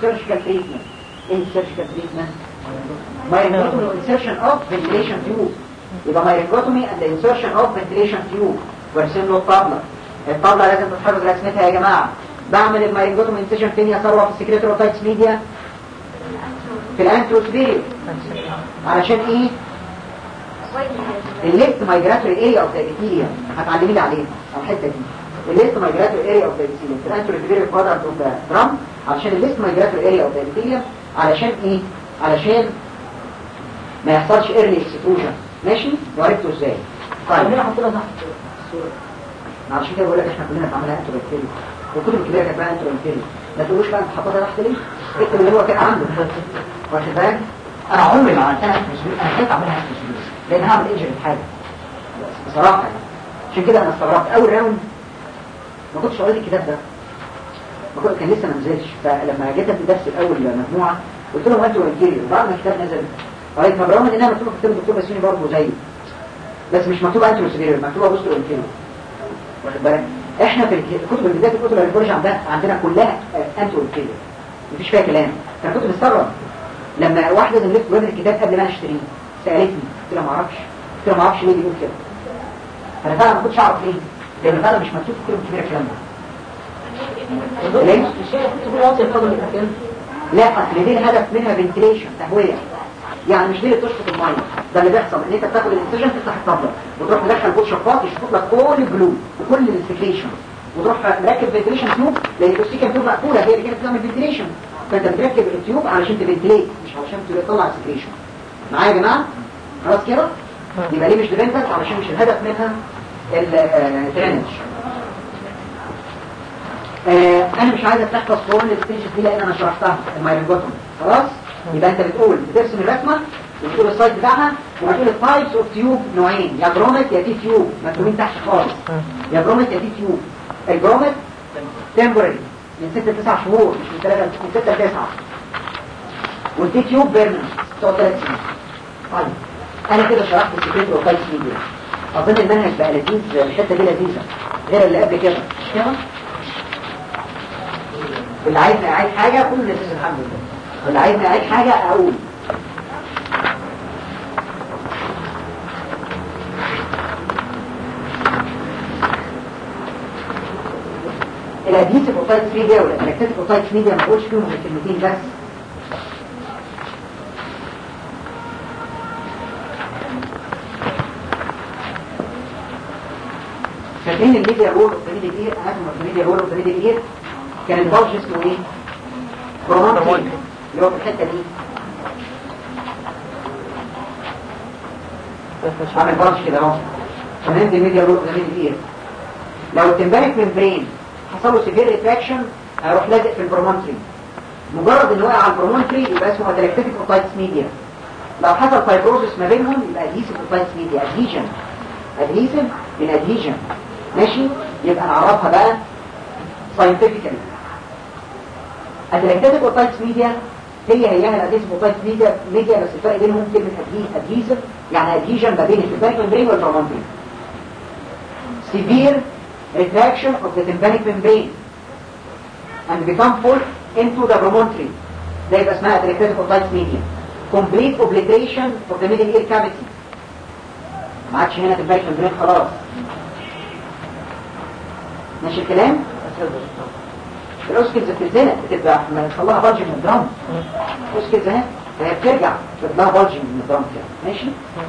سيرجيكال تريتمنت ايه السيرجيكال تريتمنت مايرنجوتومي وانسيرشن اوف فنتيليشن تيوب يبقى مايرنجوتومي اند انسيرشن اوف فنتيليشن تيوب وارسم له الطابله الطابله لازم تتحفظ رسمتها يا جماعه بعمل المايرنجوتومي انسيرشن فين يا ثروه في السكريتوروتايتس ميديا في الانتروسبيريو علشان ايه الليفت مايجراتوري اريا اوف ذا ابيثيليوم هتعلمي لي عليها على الحته دي الليفت مايجراتوري اريا اوف ذا ابيثيليوم في الانتروسبيريو كوادرانت اوف ذا درام علشان الليفت مايجراتوري اريا اوف ذا ابيثيليوم علشان ايه علشان ما يحصلش ايرلي اكسبوجر ماشي وعرفته ازاي طيب خلينا نحط لها تحت الصورة عشان كده بقول لك احنا كلنا اتعملها انتروسبيريو والكتب الكبيره كانت بقى انتروسبيريو ما تقولوش بقى انت حطيتها تحت ليه اكتب اللي هو كان عنده واخد بالك انا عمري ما عملتها انتروسبيريو انا خايف اعملها انتروسبيريو لان هعمل ايجر حاجه بس بصراحه يعني عشان كده انا استغربت اول راوند ما كنتش قريت الكتاب ده ما كنت كان لسه ما نزلش فلما جيت في الدرس الاول مجموعه قلت لهم انتوا انكيريو بعد ما الكتاب نزل قريت فبرغم ان انا مكتوبه في كتاب الدكتور بسيوني برضه زيه بس مش مكتوبه انتوا سبيريور مكتوبه بوستر انكيريو واخد بالك احنا في الك- الكتب اللي بدايه الكتب الريكولوجي عندنا عندنا كلها انتوا انكيريو مفيش فيها كلام فانا كنت مستغرب لما واحده زميلتي جابت الكتاب قبل ما انا اشتريه سالتني قلت لها ما اعرفش قلت لها ما اعرفش ليه بيقول كده انا فعلا ما كنتش اعرف ليه لان فعلا مش مكتوب في الكتب الكبيره الكلام ده ليه؟ مش هي كنت بقول واطي الفضل المكان لا اصل دي الهدف منها فنتليشن تهويه يعني مش دي اللي تشفط الميه ده اللي بيحصل ان انت بتاخد الانسجن تفتح الطبله وتروح مدخل بوت شفاط يشفط لك كل البلو وكل السكريشن وتروح مركب فنتليشن تيوب لان السيكن تيوب مقفوله هي اللي كانت بتعمل فنتليشن فانت بتركب التيوب علشان تفنتليت مش علشان تطلع السكريشن معايا يا جماعه خلاص كده يبقى ليه مش ديبندنت علشان مش الهدف منها الدرينج آه انا مش عايزك تحفظ كل الستيجز دي لان انا شرحتها المايرنجوتوم خلاص يبقى انت بتقول بترسم الرسمه وبتقول السايز بتاعها وبتقول التايبس اوف تيوب نوعين يا برومت يا تي تيوب مكتوبين تحت خالص يا برومت يا تي تيوب البرومت تمبورري من 6 ل 9 شهور مش من 3 من 6 ل 9 والتي تيوب بيرمنت تقعد 3 سنين طيب انا كده شرحت السكريت والتايبس ميديا اظن المنهج بقى لذيذ الحته دي لذيذه غير اللي قبل كده مش كده اللي عايز اعيد حاجة كل لذيذ الحمد لله واللي عايز اعيد حاجة اقول الادهيسيف اوتايتس ميديا والادكتيف اوتايتس ميديا ما بقولش فيهم غير كلمتين بس فاكرين الميديا رول اوف ذا ميديا اير اناتوم اوف ذا ميديا رول اوف ذا ميديا اير كان البلج اسمه ايه؟ برومونتري اللي هو في الحته دي عامل بلج كده اهو تمام دي الميديا رول اوف ذا ميديا اير لو التمبانيك ممبرين حصل له سيفير ريتراكشن هيروح لازق في البرومونتري مجرد ان وقع على البرومونتري يبقى اسمه ادريكتيك اوتايتس ميديا لو حصل فايبروزس ما بينهم يبقى ادهيسيف اوتايتس ميديا ادهيجن ادهيسيف من ادهيجن ماشي يبقى نعرفها بقى scientifically الادريكتيك اوتايتس ميديا هي هيها الادهيسيف اوتايتس ميديا ميديا بس الفرق بينهم كلمه ادهيسيف يعني ادهيجن ما بين التمبانيك ممبرين والبرومونتري severe retraction of the tympanic membrane and become full into the promontory ده يبقى اسمها atherosclerotic otitis media complete obliteration of the middle ear cavity ما عادش هنا tympanic membrane خلاص ماشي الكلام الاوسكيلز بتتزنق بتبقى ما يحصل لها بلج من الدرام الاوسكيلز اهي فهي بترجع بتبقى لها بلج من الدرام كده ماشي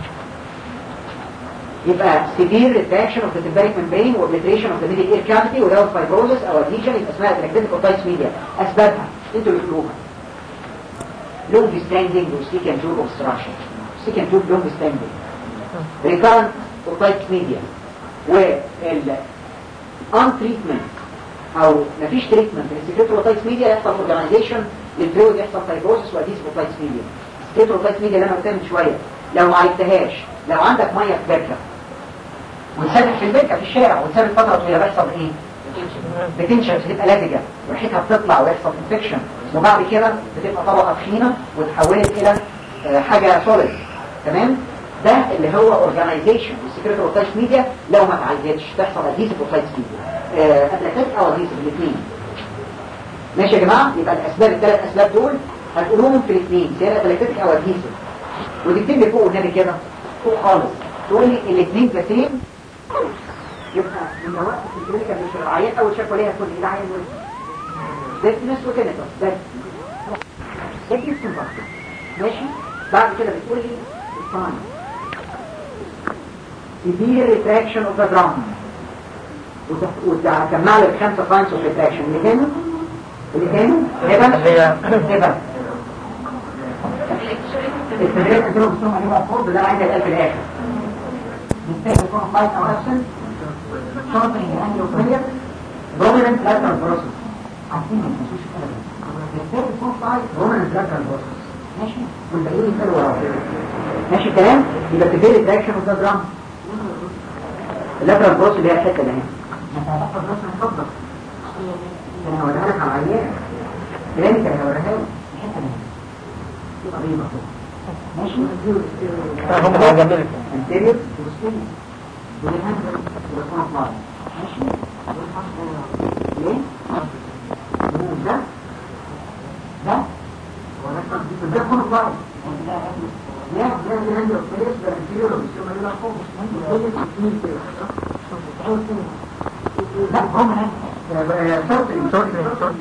يبقى severe retraction of the tympanic membrane و obliteration of the middle ear cavity without fibrosis او adhesion يبقى اسمها atherosclerotic otitis media اسبابها انتوا اللي تقولوها long standing و stick and tube obstruction stick and tube long standing recurrent otitis media وال on treatment او مفيش تريتمنت للسكريتور اوتايتس ميديا يحصل اورجانيزيشن للفلويد يحصل فايبروسس واديس اوتايتس ميديا السكريتور اوتايتس ميديا اللي انا قلتها من شويه لو ما عرفتهاش لو عندك ميه في بركه وتسافر في البركه في الشارع وتسافر فتره طويله بيحصل ايه؟ بتنشف بتبقى لزجه ريحتها بتطلع ويحصل انفكشن وبعد كده بتبقى طبقه تخينه وتحولت الى آه، حاجه سوليد تمام؟ ده اللي هو اورجانيزيشن السكريتور اوتايتس ميديا لو ما اتعالجتش تحصل اديسيف اوتايتس ميديا ادلاتات او اديسيف الاثنين ماشي يا جماعه يبقى الاسباب الثلاث اسباب دول هتقولوهم في الاثنين سيارة تلاتيك او ادهيسيف وتكتب لي فوق النبي كده فوق خالص تقول لي الاثنين بسيم يبقى من وقت في الكلينيكال مش العيان اول شكوى ليها تكون ايه العيان ديفنس وكينيكال بس ديفنس وكينيكال ماشي بعد كده بتقول لي الصانع severe retraction of the drum وتجمع لك خمسة signs of retraction اللي كانوا اللي كانوا هبة هبة التدريب كده بصوا عليه بقى فوق ده عايز يتقال في الاخر مستاهل يكون فايت او ابسنت شورتنج انجل فيلير دوميننت لاترال بروسس عارفين ما تنسوش الكلام ده مستاهل يكون فايت دوميننت لاترال بروسس ماشي والباقيين يسالوا وراه ماشي الكلام يبقى تبتدي التراكشن اوف ذا درام اللاترال بروسس اللي هي الحته دي اهي ما انت هتحفظ راسنا اتفضل انا هوريها لك على العيان كلامي كان هوريها لك الحته دي قريبه كده ماشي هم هيجملك انتيريور وسطيريور والهاند والكون فلاي ماشي ليه؟ مو ده ده وده ده كون فلاي لا ده الهاند والسطيريور ده انتيريور وسطيريور ما يلعبوش لا هم هنا صوتي صوتي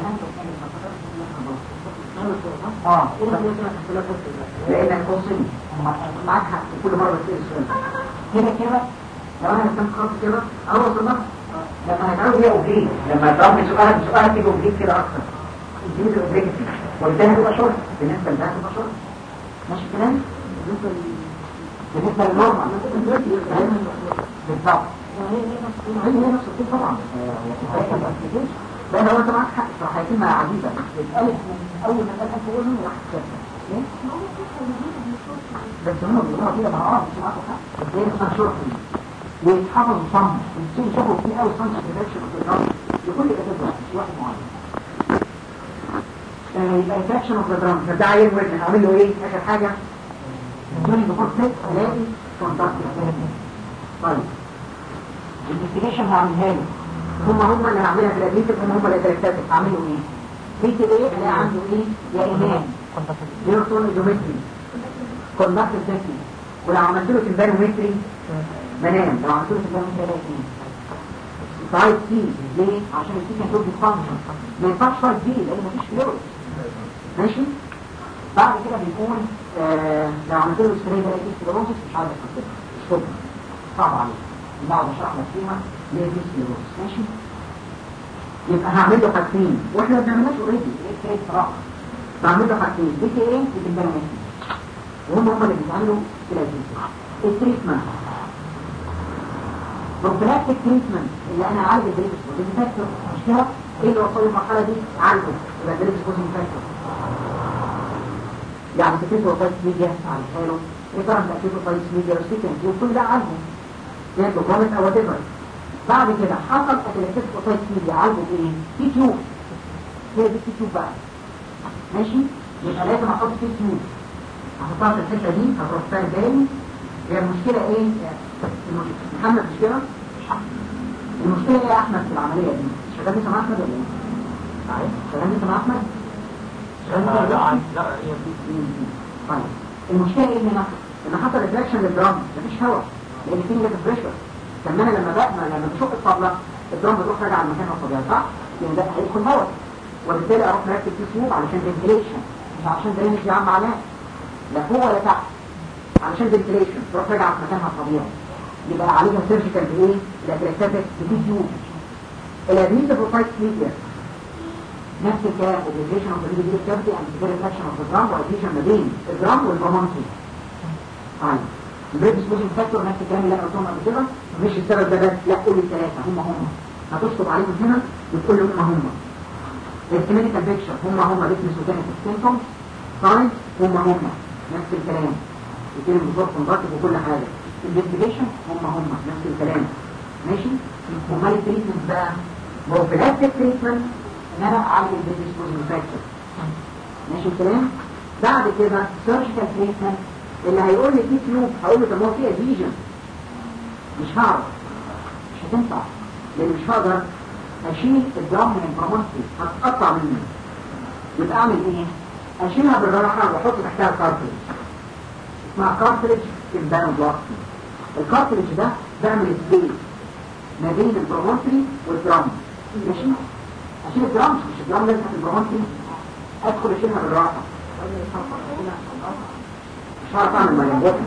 اه لانك توصلني معاك حق كل مره بتسال السؤال كده كده لو انا كنت خاطر كده اول وصلنا لما هتعرف هي اوبليك لما هتعرف سؤالك سؤالك تيجي اوبليك كده اكتر دي الاوبليك وبالتالي هتبقى شورت بالنسبه لده هتبقى شورت ماشي الكلام بالنسبه للنورمال بالظبط هي هي نفس الشيء طبعا لان هو انت معاك حق صراحه كلمه عجيبه الالف من اول ما الالف تقول له راح تكسر بس هم بيقولوا كده مع اه مش معاكم حق ازاي اسمها شرط ويتحفظوا صم الشيء شافوا فيه قوي صم سيلكشن في الرقم لكل كتاب واحد مش واحد معين يبقى اتراكشن اوف ذا درام فده عيل وزن هعمل له ايه اخر حاجه دوني بفور ست الاقي كونتاكت طيب الانفستيجيشن هعملها له هم هم اللي هعملها في الادميتك هم هم اللي تركتاتك هعملوا ايه بيت ايه اللي عنده ايه يا ايمان نيوتن ايزومتري كوندكت سيستم ولو عملت له تمبانومتري منام لو عملت له تمبانومتري هلاقي ايه سايد سي ليه عشان السي كان توب فانكشن ما ينفعش سايد بي لان مفيش فلويد ماشي بعد كده بيكون آه لو عملت له سبراي بلاقي سكليروسس مش عارف اكتبها ستوب صعب عليك بعد اشرح لك فيها ليه دي سكليروسس ماشي يبقى هعمل له حاجتين واحنا ما بنعملهاش اوريدي ايه كده صراحه بعمل له حاجتين بي تي ايه وتمبانومتري وهم هم اللي بيتعملوا في الأجهزة التريتمنت بروفيلاكتيك تريتمنت اللي انا عالج الدريبس بوزين فاكتور مش كده ايه اللي وصل المرحله دي عالجه يبقى الدريبس بوزين فاكتور يعني تكتب وصلت ميديا على حاله ريكارنت اكتب وصلت ميديا وسيكنس وكل ده عالجه يعني كومنت او وات بعد كده حصل اتلكتيك وصلت ميديا عالجه بايه؟ في تيوب هي دي في تيوب بقى ماشي يبقى لازم احط في تيوب هحطها في الحته دي هتروح فيها تاني هي المشكله ايه محمد مش كده المشكله ايه يا احمد في العمليه دي شغال لسه مع احمد ولا ايه عارف شغال لسه مع احمد شغال لسه لا مع لا طيب المشكله ايه هنا ان حصل ريفلكشن للدرام مفيش هواء لان في نيجاتيف بريشر كمان لما بقى لما بشق الطبله الدرام بتروح راجع على مكانها الطبيعي صح؟ لان ده هيدخل هواء وبالتالي اروح مركب فيه سموم علشان فنتيليشن مش علشان درينج يا عم علاء لا فوق ولا تحت علشان فنتيليشن تروح راجع في مكانها الطبيعي يبقى عليها سيرجيكال بايه؟ الاجريساتيك بتي تيوب الادميتيف وسايت ميديا نفس الكلام اوبليجيشن اوف ذا فيديو كافيتي اند ريفلكشن اوف ذا درام واديشن ما بين الدرام والبرمونتري طيب البريد سبوزنج فاكتور نفس الكلام اللي انا قلتهم قبل كده مش السبب ده بس لا كل الثلاثه هم هم هتشطب عليهم هنا وتقول لهم هم هم الكلينيكال بيكشر هم هم بيكنس وكانت سيمتومز ساينز هم هم نفس الكلام يتم بالظبط مرتب وكل حاجه الانفستيجيشن هم هم نفس الكلام ماشي امال التريتمنت بقى بروفيلاكتيك تريتمنت ان انا اعالج الديسبوزنج فاكتور ماشي الكلام بعد كده سيرجيكال تريتمنت اللي هيقول لي في تيوب هقول له طب هو في اديجن مش هعرف مش هتنفع لان مش هقدر اشيل الدرام من البرامونتري هتقطع مني يبقى اعمل ايه اشيلها بالراحه واحط تحتها كارتريج اسمها كارتريج امبانو بلاستي الكارتريج ده بعمل سبيس ما بين البرومونتري والدرام ماشي اشيل الدرام مش الدرام لازم في البرومونتري ادخل اشيلها بالراحه مش هعرف اعمل مايلوبوتن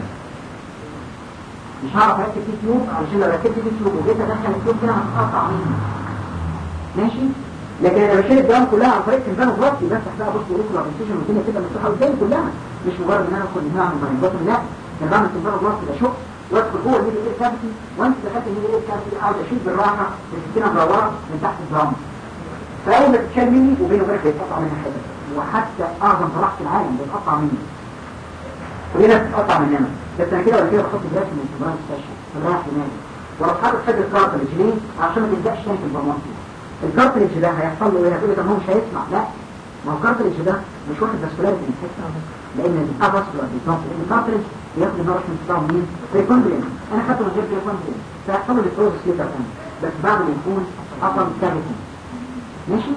مش هعرف اركب فيه تيوب علشان لو ركبت فيه تيوب وجيت ادخل التيوب كده هتقطع مني ماشي لكن انا بشيل الدرام كلها عن طريق البانو بلاستي بفتح بقى بص وريك الاورجنتيشن والدنيا كده مفتوحه قدامي كلها مش مجرد ان انا ادخل ان انا اعمل مايلوبوتن لا انا بعمل البانو بلاستي بشق وادخل جوه الميدل اير كافيتي وانت دخلت الميدل اير كافيتي اقعد اشيل بالراحه بالسكينه مدوره من تحت الدرام فاول ما تتشال مني وبينه وبينك بيتقطع منها حتت وحتى اعظم طلاق في العالم بيتقطع مني وهنا بتتقطع مننا بس انا كده ولا كده بحط جهاز من البرامج السيشن رايح دماغي ولو حاطط حد الكارتلج ليه؟ عشان ما تلزقش تاني في البرمجه الكارتلج ده هيحصل له ايه؟ هتقول لي طب ما هو مش هيسمع لا ما هو الكارتلج ده مش واخد فاسكولاريتي من الحته لان الافاسكولار بالظبط لان الكارتلج بياخد النورشمنت بتاعه منين؟ بريكوندرين انا خدته من غير بريكوندرين فيحصل له البروسس ليتر انا بس بعد ما يكون اصلا كافيتي ماشي؟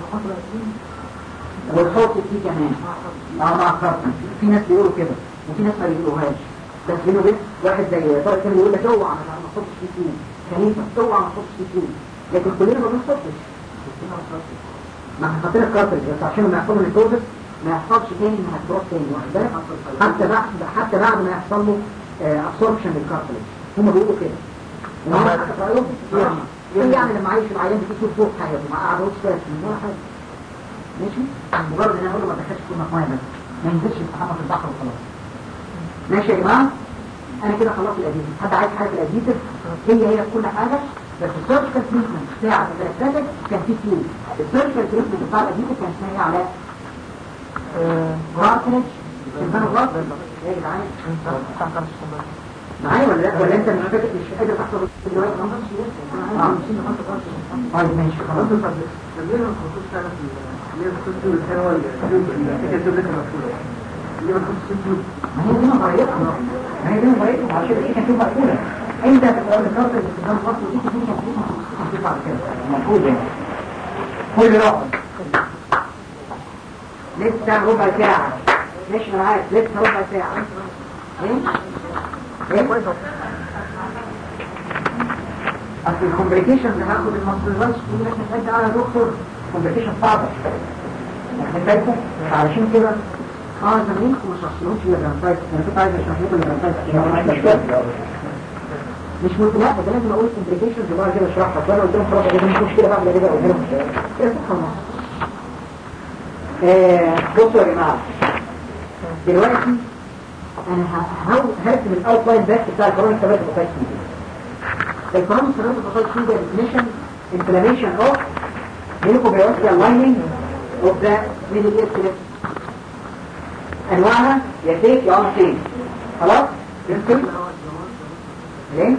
والصوت فيه كمان اه مع الكارتلج في ناس بيقولوا كده وفي ناس ما بيقولوهاش بس بينه وبين واحد زي طارق كان يقول لك اوعى ما تحطش فيه فيه خليفه اوعى ما تحطش فيه فيه لكن كلنا ما بنحطش ما احنا حاطين الكارتريج بس عشان ما يحصل له البروسس ما يحصلش تاني انها تروح تاني واخد بالك حتى بعد حتى بعد ما يحصل له ابسوربشن للكارتريج هم بيقولوا كده وما رايهم يعني يعني لما عايش العيان بتيجي فوق حاجه ما قعدوش فيها ولا حاجه ماشي مجرد ان انا اقول له ما تدخلش كل ميه بس ما ينزلش يستحمى في البحر وخلاص ماشي يا جماعه انا كده خلصت الاديتيف حد عايز حاجه في الاديتيف هي هي في كل حاجه بس السيرجيكال تريتمنت بتاع الثلاثه كان فيه كيو السيرجيكال تريتمنت بتاع الاديتيف كان اسمها ايه علاء كارتريج شمبان غلط ايه يا جدعان معايا ولا لا ولا انت مش فاكر مش قادر تحصل دلوقتي اه طيب ماشي خلاص ليه الخطوط فعلا في ليه الخطوط اللي هو الفكره دي مقفوله ليه الخطوط ما هي دي نظريتها ما هي دي نظريتها عشان دي كانت تبقى مقفوله انت تقول الكارت اللي قدام الخط ودي تكون مظبوطه بعد كده المفروض يعني كل يقعد لسه ربع ساعة مش معاك لسه ربع ساعة ايه؟ ايه كويس اصل الكومبليكيشن اللي هاخد المصريات تقول لك نتأدى على دكتور كومبليكيشن صعبة واخدين بالكم علشان كده اه زمايلكم ما شرحتلهمش الجرانتايت انا كنت عايز اشرح لكم الجرانتايت مش ممكن لا ده لازم اقول الكومبليكيشنز وبعد كده اشرحها فانا قلت لهم خلاص ده مش مشكله بعد كده اقول لهم كده سبحان الله آه، بصوا يا جماعه دلوقتي انا هرسم الاوتلاين بس بتاع الكورونا ثبات البوتايت الكورونا ثبات البوتايت فيه definition inflammation of mucobiotical lining of the middle ear cleft انواعها يا سيف يا ار سيف خلاص يمكن ليه؟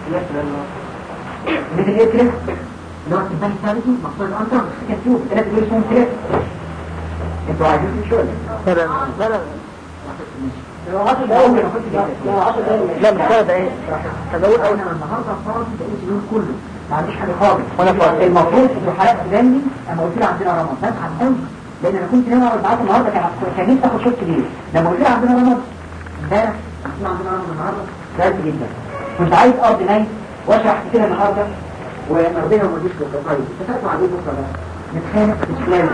middle ear cleft اللي هو التباني الثالثي مقصود الانتر سكن تيوب ثلاثة دول اسمهم كليف انتوا عايزين تمشوا ولا لا لا لا لا لو 10 دقايق ما كنتش لو 10 دقايق لا مش ثلاث دقايق طب اقول انا النهارده فاضي بقيت اليوم كله ما عنديش حاجه خالص وأنا فاضي. المفروض في حالات دمي اما قلت لي عندنا رمض بزعل قوي لان انا كنت ناوي اقعد معاكم النهارده كان كان نفسي اخد شوط كبير لما قلت لي عندنا رمض امبارح قلت لي عندنا رمض النهارده زعلت جدا كنت عايز اقضي نايم واشرح كتير النهارده وربنا ما يجيش بكره طيب اتفقتوا عليه بكره بقى نتخانق في سؤال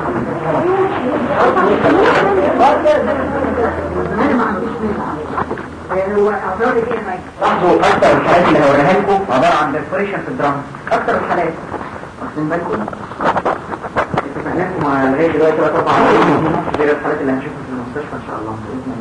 انا ما عنديش مانع هو اعتراضي ايه يا مايك لاحظوا اكتر الحالات اللي هوريها لكم عباره عن ديسبريشن في الدراما اكتر الحالات واخدين بالكم اتفقناكم مع لغايه دلوقتي ثلاث اربع غير الحالات اللي هنشوفها في المستشفى ان شاء الله باذن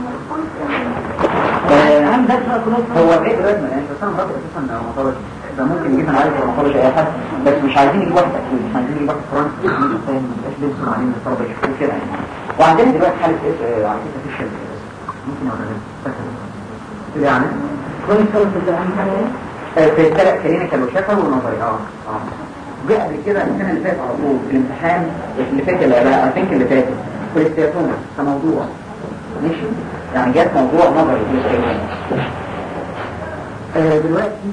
الله اهم درس هو ايه الرزمه يعني بس انا بقدر اساسا مطالب ده ممكن يجيب انا عارف مطالب اي حد بس مش عايزين يجيب واحد اكيد مش عايزين يجيب واحد فرنسي فاهم مبقاش لسه معلمين الطلبه يشوفوه كده يعني وعندنا دلوقتي حاله إيه، على فكره فيشل ممكن اوريها لك يعني كويس خالص في الثلاث كلينيكال وشفوي ونظري اه اه جاء قبل كده السنه اللي فاتت على طول في الامتحان اللي فات اللي بقى اي ثينك اللي فاتت في الاستياتوما كموضوع ماشي يعني جات موضوع نظري في الاستياتوما آه دلوقتي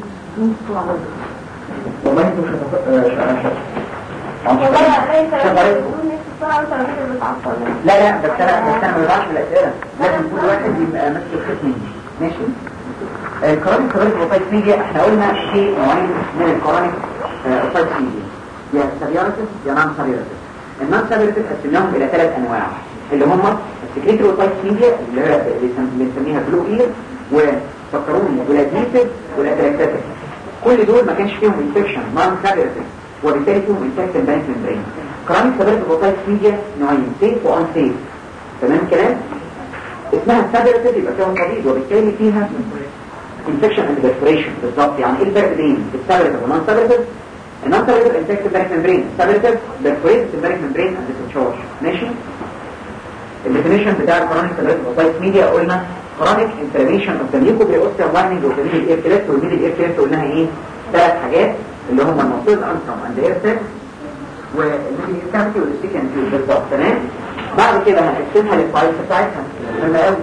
والله انتوا مش هتفق- آه، ش- ش- والله ليس شغالين بسرعة وانت راجل بتعطل لا لا بس انا بس انا ما بضيعش بالاسئله لازم كل واحد يبقى ماسك الختم ماشي الكرونيك كرونيك اوبايت ميديا احنا قلنا في نوعين من الكرونيك اوبايت ميديا يا سابيارتس يا نان سابيارتس النان سابيارتس قسمناهم الى ثلاث انواع اللي هم السكريتري اوبايت ميديا اللي هي اللي بنسميها بلو اير وفكروني والاديتيف والاتراكتاتيف كل دول ما كانش فيهم انفكشن نان سابيارتس وبالتالي فيهم انفكت البانك ممبرين كرونيك سابيارتس اوبايت ميديا نوعين سيف وان سيف تمام كلام اسمها سابيارتس يبقى فيها صديد وبالتالي فيها infection and perforation بالظبط يعني ايه الفرق بين السابريتيف والنون سابريتيف النون سابريتيف انفكتيف بارك ممبرين السابريتيف perforated بارك ممبرين and discharge ماشي الديفينيشن بتاع الكرونيك سابريتيف اوبايت ميديا قلنا chronic inflammation of the mucobreosteal lining of the middle ear cleft والmiddle ear cleft قلناها ايه ثلاث حاجات اللي هم المنطقه انترم and ear cleft والميدل ear cavity والستيكن تيوب بالظبط تمام بعد كده هنقسمها للفايلز بتاعتها مهمه قوي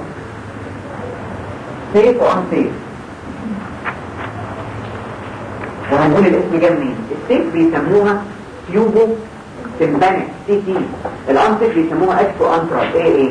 safe وان safe وهنقول الاسم جاي منين السيف بيسموها تيوبو تمبانك سي تي الانسيف بيسموها اكتو انترا اي اي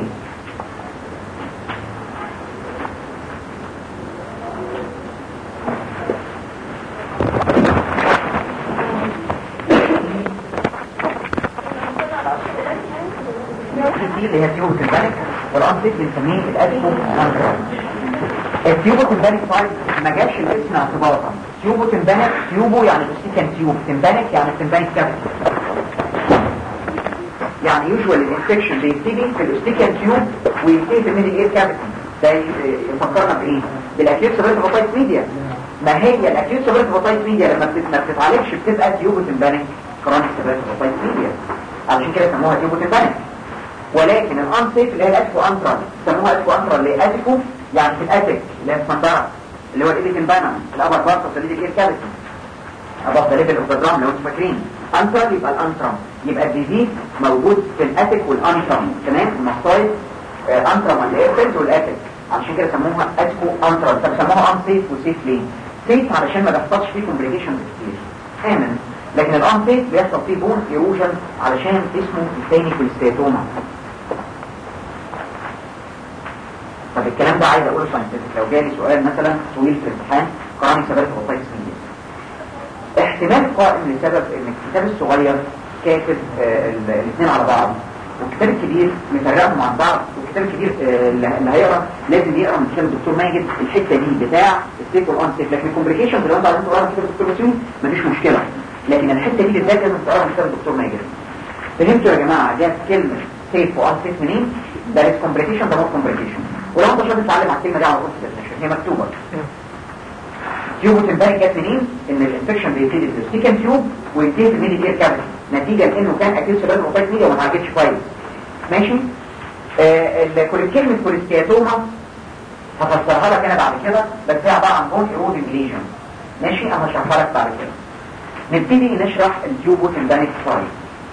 دي اللي هي تيوبو تمبانك والانسيف بنسميه الاكتو انترا التيوبو تمبانك سايد ما جابش الاسم اعتباطا تيوبو تمبانك تيوبو يعني كان تيوب تمبانك يعني تمبانك كافيتي يعني يوجوال الانفكشن بيبتدي في الاستيكان تيوب وينتهي في الميدل اير كافيتي ده يفكرنا بايه بالاكيوت سبريت بوتايت ميديا ما هي الاكيوت سبريت بوتايت ميديا لما بت- ما بتتعالجش بتبقى تيوبو تمبانك كرونيك سبريت بوتايت ميديا علشان كده سموها تيوبو تمبانك ولكن الانسيف اللي هي الاتكو انترا سموها اتكو انترا اللي هي اتكو يعني في الاتك اللي هي الصندرة اللي هو الايديكن بانم الابر بارت اوف ذا اير كافيتي above the level of the drum لو انتوا فاكرين انترم يبقى الانترم يبقى الديزيز موجود في الاتك والانترم تمام المصايد انترم والايرفلز والاتك عشان كده سموها اتكو انترم طب سموها انسيف وسيف ليه سيف علشان ما بيحصلش فيه كومبليكيشنز كتير امن لكن الانسيف بيحصل فيه بون ايروجن علشان اسمه الثاني في الستاتوما طب الكلام ده عايز اقوله ساينتفك لو جالي سؤال مثلا طويل في الامتحان قراني سبب اوتايتس ميديا احتمال قائم لسبب ان الكتاب الصغير كاتب آه، ال- الاثنين على بعض والكتاب الكبير مفرقهم عن بعض والكتاب الكبير آه، اللي اللي هيقرا لازم يقرا من كتاب الدكتور ماجد الحته دي بتاع السيف والانسيف لكن الكومبليكيشن لو انت عايزين تقرا من كتاب الدكتور بسيوني مفيش مشكله لكن الحته دي بالذات لازم تقرا من كتاب الدكتور ماجد فهمتوا يا جماعه جت كلمه سيف وانسيف منين ده از كومبليكيشن ده نوت كومبليكيشن ولو انت شاطر تتعلم على الكلمه دي على طول في الديفينيشن هي مكتوبه تيوب تمبارك جت منين ان الانفكشن بيبتدي في السيكن تيوب وينتهي في الميدي اير كافيتي نتيجه لانه كان اكيد سبب اوبايت ميديا وما اتعالجتش كويس ماشي آه ال- كل كلمه كوليستياتوما هفسرها لك انا بعد كده بس هي عباره عن بون ايرودنج ليجن ماشي انا هشرحها لك بعد كده نبتدي نشرح التيوبو تمبانيك سايت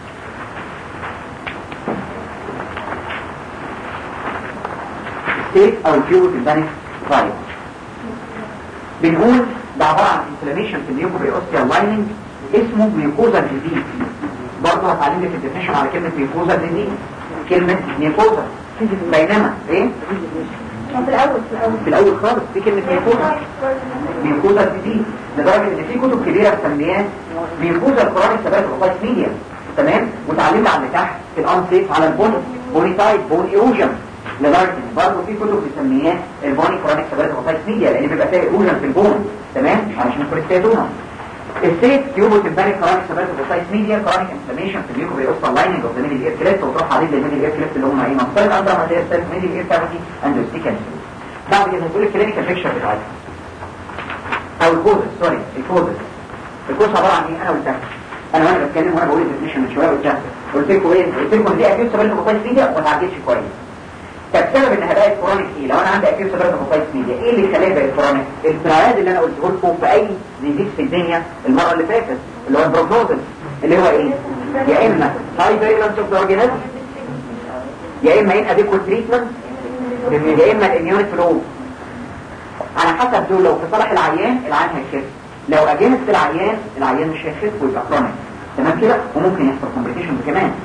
ستيت او التيوبو تمبانيك سايت بنقول ده عبارة عن انفلاميشن في الميوكوبريوستيال لايننج اسمه ميوكوزا ديزيز برضه هتعلم لك الديفينيشن على كلمة ميوكوزا ديزيز كلمة ميوكوزا بينما ايه في الأول في الأول في الاول خالص في كلمة ميوكوزا ميوكوزا ديزيز لدرجة ان في كتب كبيرة مسمياه ميوكوزا الكورونيك سبات اوفايت ميديا تمام وتعلمت على اللي تحت في الانسيف على البون بوني تايب بون ايروجن لدرجة ان برضه في كتب مسمياه البوني كورونيك سبات اوفايت ميديا لان بيبقى فيها ايروجن في البون تمام علشان الكوليستياتوما السيت تيوبو تمبارك كرونيك سبات اوفايت ميديا كرونيك انفلاميشن في الميوكو بيوصل لايننج اوف ذا ميدل اير كليفت وتروح عليه للميدل اير كليفت اللي هم ايه منطقه اندر ماتيريال سيل ميدل اير كافيتي اند ستيكن بعد كده هتقول الكلينيكال بيكتشر بتاعتها او الكوزس سوري الكوزس الكوزس عباره عن ايه انا قلتها انا وانا بتكلم وانا بقول الديفينيشن من شويه قلتها قلت لكم ايه قلت لكم دي اكيد سبب اوفايت ميديا وما تعالجتش كويس طب سبب انها بقت كرونيك ايه لو انا عندي اكيد سبب اوفايت ميديا ايه اللي خلاها بقت كرونيك التراياد اللي انا قلته لكم في اي ديزيز في الدنيا المره اللي فاتت اللي هو البروجنوزس اللي هو ايه يا اما هاي فيرولنس اوف اورجانيزم يا اما ان اديكوت تريتمنت يا اما الاميون فلو على حسب دول لو في صالح العيان العيان هيخف لو اجنست العيان العيان مش هيخف ويبقى كرونيك تمام كده وممكن يحصل كومبليكيشنز كمان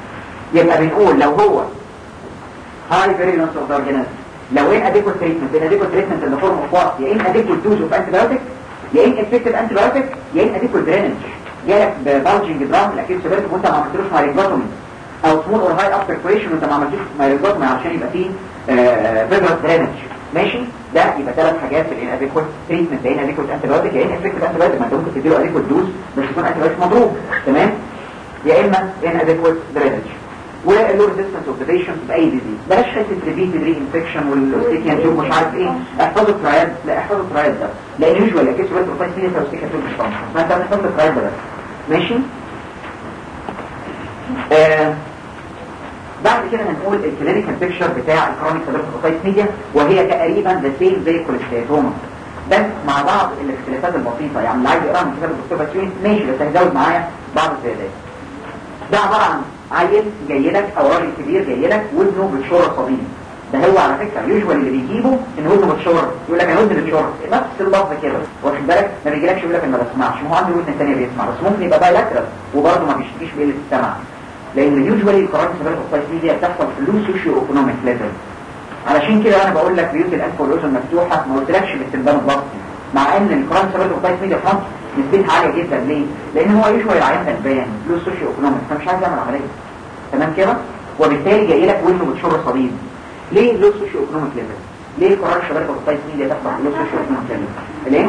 يبقى بنقول لو هو هاي فيريلانس اوف اورجانيزم لو ان اديكوت تريتمنت ان اديكوت تريتمنت ان فورم اوف وات يا ان اديكوت دوز اوف انتي بايوتيك يا ان افكتيف انتي بايوتيك يا ان اديكوت درينج جالك ببالجنج درام الاكيد سيفيرتي وانت ما عملتلوش مايريجوتومي او سمول اور هاي اب بريبريشن وانت ما عملتوش مايريجوتومي عشان يبقى فيه فيبرس درينج ماشي ده يبقى ثلاث حاجات في الان اديكوت تريتمنت يا ان اديكوت انتي بايوتيك يا ان افكتيف انتي بايوتيك ما انت ممكن تديله اديكوت دوز بس يكون انتي بايوتيك مضروب تمام يا اما ان اديكوت درينج واللو ريزيستنس اوف ذا بيشنت باي ديزيز بلاش حته ريبيتد ري انفكشن والاوستيكيان تيوب مش عارف ايه احفظوا الترايد لا احفظوا الترايد ده لان يوجوال اكيد سؤال بروفايل سينيا اوستيكيان تيوب مش طبعا فانت هتحفظ الترايد ده بس ماشي آه بعد كده هنقول الكلينيكال بيكتشر بتاع الكرونيك سيرفيس ميديا وهي تقريبا ذا سيم زي الكوليستيتوما بس مع بعض الاختلافات البسيطه يعني اللي عايز يقرا من كتاب الدكتور باتشوين ماشي بس هيزود معايا بعض الزيادات ده عباره عن عيل جاي لك او راجل كبير جاي لك ودنه بتشور صديد ده هو على فكره يوجوال اللي بيجيبه ان ودنه بتشور يقول لك انا ودني بتشور نفس اللفظ كده واخد بالك ما بيجيلكش يقول لك انا ما بسمعش ما هو عنده ودن ثانيه بيسمع بس ممكن يبقى بايلاترال وبرضه ما بيشتكيش بقله السمع لان يوجوالي القرارات السبب القياسيه دي بتحصل في اللو سوشيو ايكونوميك ليفل علشان كده انا بقول لك بيوت الانف والاذن مفتوحه ما قلتلكش باستخدام الضغطي مع ان القرارات السبب القياسيه في مصر نسبتها عاليه جدا ليه؟ لان هو يوجوالي العيان غلبان لو سوشيو ايكونوميك فمش عايز يعمل عمليه تمام كده وبالتالي جاي لك ودنه بتشر صديد ليه لو سوشيو ايكونوميك ليفل ليه قرار الشباب القياسيه دي تحصل في لو سوشيو ايكونوميك ليفل ليه؟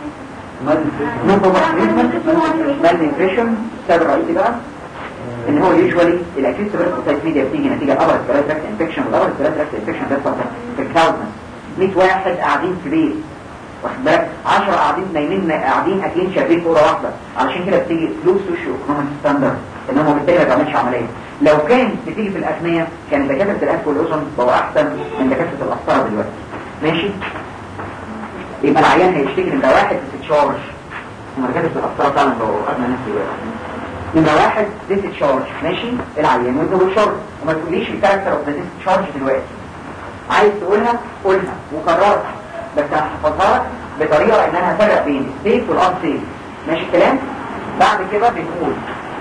مال نيوتريشن السبب الرئيسي بقى ان هو يوجوالي الاكيوت سيرفيس ميديا بتيجي نتيجه ابر سيرفيس انفكشن والابر سيرفيس انفكشن بيحصل في الكلاودنس 100 واحد قاعدين في بيت واخد بالك 10 قاعدين نايمين قاعدين اكلين شاربين كوره واحده علشان كده بتيجي فلوس سوشيو ايكونوميك ستاندرد ان هم بالتالي ما بيعملش عمليه لو كان بتيجي في الاثنيه كان دكاتره الانف والاذن بقوا احسن من دكاتره القسطره دلوقتي ماشي يبقى العيان هيشتكي نمره واحد ديسشارج هم دكاتره القسطره فعلا بقوا اغنى ناس دلوقتي نمرة واحد ديسشارج ماشي العيان وانت بتشارج وما تقوليش الكاركتر اوف ذا ديسشارج دلوقتي عايز تقولها قولها وكررها بس هحفظها لك بطريقه ان انا هفرق بين السيف والان سيف ماشي الكلام بعد كده بنقول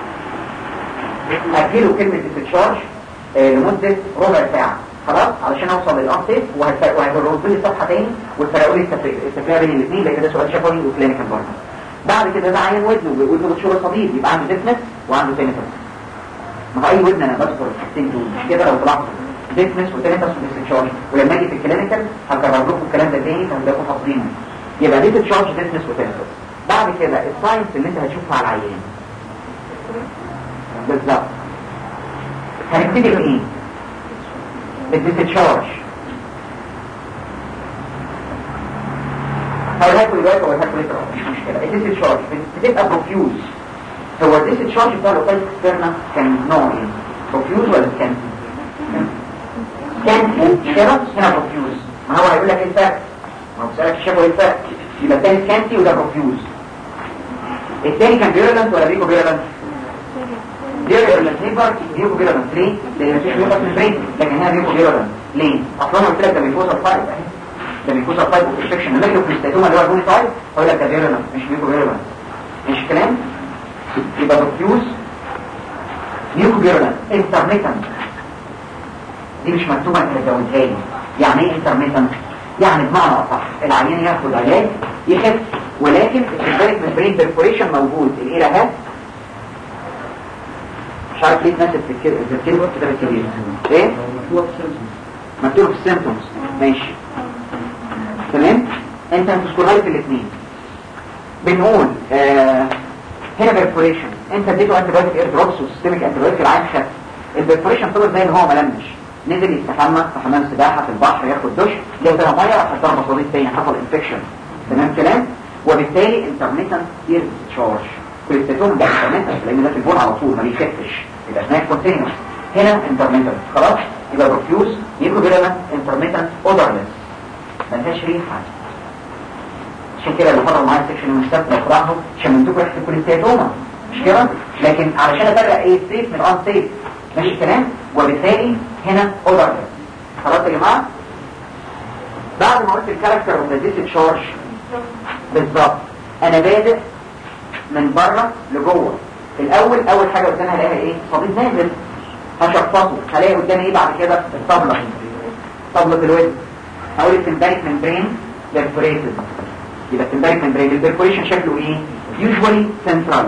هديله كلمه ديسشارج آه لمده ربع ساعه خلاص علشان اوصل للان سيف وهتردوا لي الصفحه تاني وتفرقوا لي التفريق بين الاثنين لان ده سؤال شفوي وكلينيكال برضه بعد كده ده عين ودنه ودنه بتشور صديد يبقى عنده ديفنس وعنده تينيتس ما هو اي ودن انا بذكر الحاجتين دول مش كده لو طلعت ديفنس وتينيتس وديسشارج ولما اجي في الكلينيكال هكرر لكم الكلام ده تاني فهتبقوا حافظينه يبقى ديسشارج ديفنس وتينيتس بعد كده الساينس اللي انت هتشوفها على العيان بالظبط هنبتدي بايه؟ بالديسشارج هقولها لكم دلوقتي وهقولها لكم لسه مش مشكله الديس تشارج بتبقى بروفيوز هو الديس تشارج بتاع الاوتايت اكسترنا كان نوع ايه بروفيوز ولا سكان سكان كده هنا بروفيوز ما هو هيقول لك ايه الفرق ما هو سالك الشافه ايه الفرق يبقى الثاني سكانتي وده بروفيوز الثاني كان فيرولنت ولا بيكو فيرولنت فيرولنت هيبر بيكو فيرولنت ليه؟ لان مفيش بيكو في البرين لكن هنا بيكو فيرولنت ليه؟ اصلا قلت لك ده بيفوز الفايب ده بيكوز الفايب اوبستكشن لما يجي في الستاتوما اللي هو البوني فايب هقول لك ده فيرولنت مش بيكو فيرولنت مش كلام يبقى بروفيوز نيوكو فيرولنت انترميتنت دي مش مكتوبه انت زودها لي يعني ايه انترميتنت يعني بمعنى اصح العيان ياخد علاج يخف ولكن السيرفيك ممبرين بيرفوريشن موجود الالهات مش عارف ليه اتنسب في الكتاب في الكتاب الكبير ايه مكتوب في السيمتومز ماشي تمام انت هتذكرها لي في الاثنين بنقول آه هنا بيرفوريشن انت اديته انتي بايوتيك اير دروبس وسيستميك انتي بايوتيك العين خف البيرفوريشن طلع زي ان هو ملمش نزل يستحمى في حمام سباحه في البحر ياخد دش لو ده ميه راح ضربه صديق تاني حصل انفكشن تمام كلام وبالتالي انترميتنت اير تشارج كوليستاتون ده انترميتنت لان ده في البول على طول ما بيخفش يبقى اسمها كونتينوس هنا انترميتنت خلاص يبقى بروفيوز يبقى بيرمنت انترميتنت اودرلس ملهاش ريحه عشان كده اللي حضر معايا السكشن المستقبل لو قرأته شمنتوكوا ريحه الكوليستاتوما مش كده لكن علشان افرق ايه سيف من ان سيف ماشي الكلام وبالتالي هنا اودرلس خلاص يا جماعه بعد ما قلت الكاركتر اوف ذا ديسشارج بالظبط انا بادئ من بره لجوه الاول اول حاجه قدامها الاقيها ايه صديد نازل هشفطه هلاقي قدامي ايه بعد كده الطبلة طبلة الوزن هقول السمبانيك ممبرين بيرفوريتد يبقى السمبانيك ممبرين البرفوريشن شكله ايه يوجوالي سنترال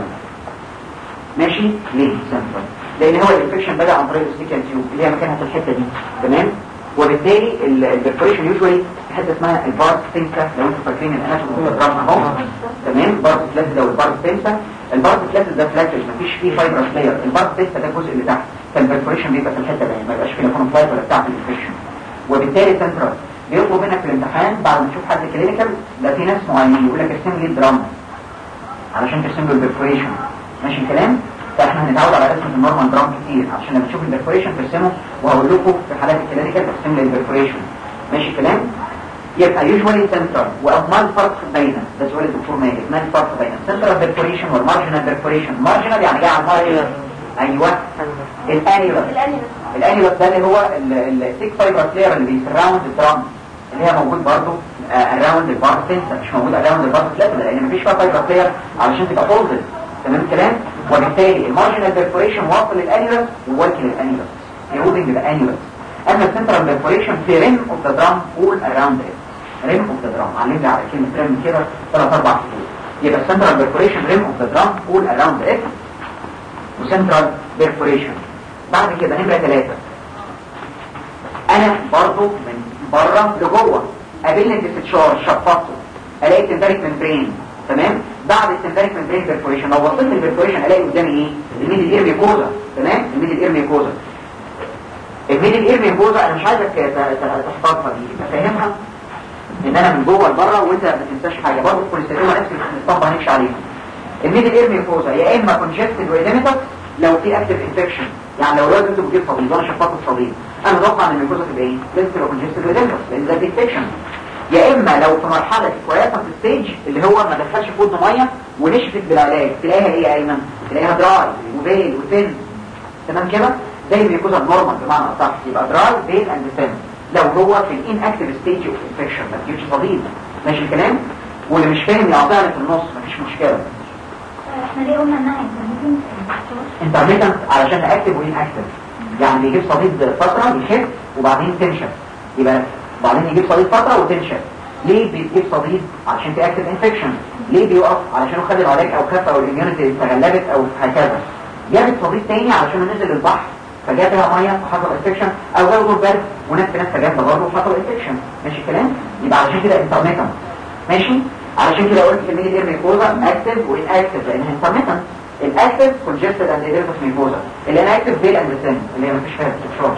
ماشي ليه سنترال لان هو الانفكشن بدا عن طريق الستيكال تيوب اللي هي مكانها في الحته دي تمام وبالتالي البرفوريشن يوجوالي في حته اسمها البارت ستنسا لو انتم فاكرين الاناتومي بتاعنا اهو تمام بارت فلاتس ده والبارت ستنسا البارت فلاتس ده فلاتس مفيش فيه فايبرس لاير البارت ستنسا ده الجزء اللي تحت كان البرفوريشن بيبقى في الحته دي ما يبقاش فيه لكون فلايت ولا بتاع الانفكشن وبالتالي سنترال بيطلب منك في الامتحان بعد ما تشوف حد كلينيكال ده في ناس معينين يقول لك ارسم لي الدراما علشان ترسم له البرفوريشن ماشي الكلام فاحنا هنتعود على رسم النورمال درام كتير عشان لما تشوف البرفوريشن ترسمه وهقول لكم في حالات الكلينيكال ترسم لي البرفوريشن ماشي الكلام يبقى يوجوالي سنترال وما الفرق بين ده سؤال الدكتور ماجد ما الفرق بين السنترال بيرفوريشن والمارجنال بيرفوريشن مارجنال يعني جاي على المارجنال ايوه الانيولس الانيولس ده اللي هو السيك فايبر لاير اللي بيسراوند الدرام اللي هي موجود برضه اراوند البارت سنسر مش موجود اراوند البارت فلات لان مفيش فيها فايبر لاير علشان تبقى فولدد تمام الكلام وبالتالي المارجنال بيرفوريشن واصل للانيولس وواكل الانيولس يهودنج الانيولس اما السنترال بيرفوريشن في ريم اوف ذا درام اول اراوند ات ريم اوف ذا درام علمني على كلمه ريم كده ثلاث اربع خطوط يبقى السنترال بيرفوريشن ريم اوف ذا درام اول اراوند ات وسنترال بيرفوريشن بعد كده نمره ثلاثة انا برضو من بره لجوه قابلني الاستشار شفطته الاقي التمبارك ممبرين تمام بعد التمبارك ممبرين بيرفوريشن لو وصلت للبيرفوريشن الاقي قدامي ايه الميدل اير ميكوزا تمام الميدل اير ميكوزا الميدل اير ميكوزا انا مش عايزك تحفظها دي تفهمها ان انا من جوه لبره وانت ما تنساش حاجه برضه الكوليسترول نفس الاسطمبه هنمشي عليها الميدل اير ميكوزا يا اما كونجستد واديمتس لو في اكتف انفكشن يعني لو الواد انتوا بتجيب صديد وانا شفطت الصديد انا اتوقع ان الميكوزا تبقى ايه لازم تبقى كونجستد واديمتس لان ده انفكشن يا اما لو في مرحله كويسه في الستيج اللي هو ما دخلش في ودنه ميه ونشفت بالعلاج تلاقيها ايه يا ايمن تلاقيها دراي وبيل وثن تمام كده زي الميكوزا النورمال بمعنى اصح يبقى دراي بيل اند ثن لو هو في الان اكتف ستيج اوف انفكشن ما تجيبش صديد ماشي الكلام واللي مش فاهم يقطعني في النص مفيش مشكله احنا ليه قلنا انها انترميتنت علشان اكتف وين اكتف يعني بيجيب صديد فتره يخف وبعدين تنشف يبقى بعدين يجيب صديد فتره وتنشف ليه بيجيب صديد علشان في اكتف انفكشن ليه بيقف علشان خد العلاج او خف او الاميونيتي تغلبت او هكذا جابت صديد تاني علشان نزل البحر فجاء فيها ميه وحصل انفكشن او جاله دور برد وناس ناس فجات برضه وحصل انفكشن ماشي الكلام يبقى علشان كده انترميتنت ماشي علشان كده قلت في الميديا ميكوزا اكتف وان اكتف لانها انترميتنت الاكتف كونجستد اند ايديرفس ميكوزا الان اكتف بيل اند سن اللي هي مفيش فيها استفسار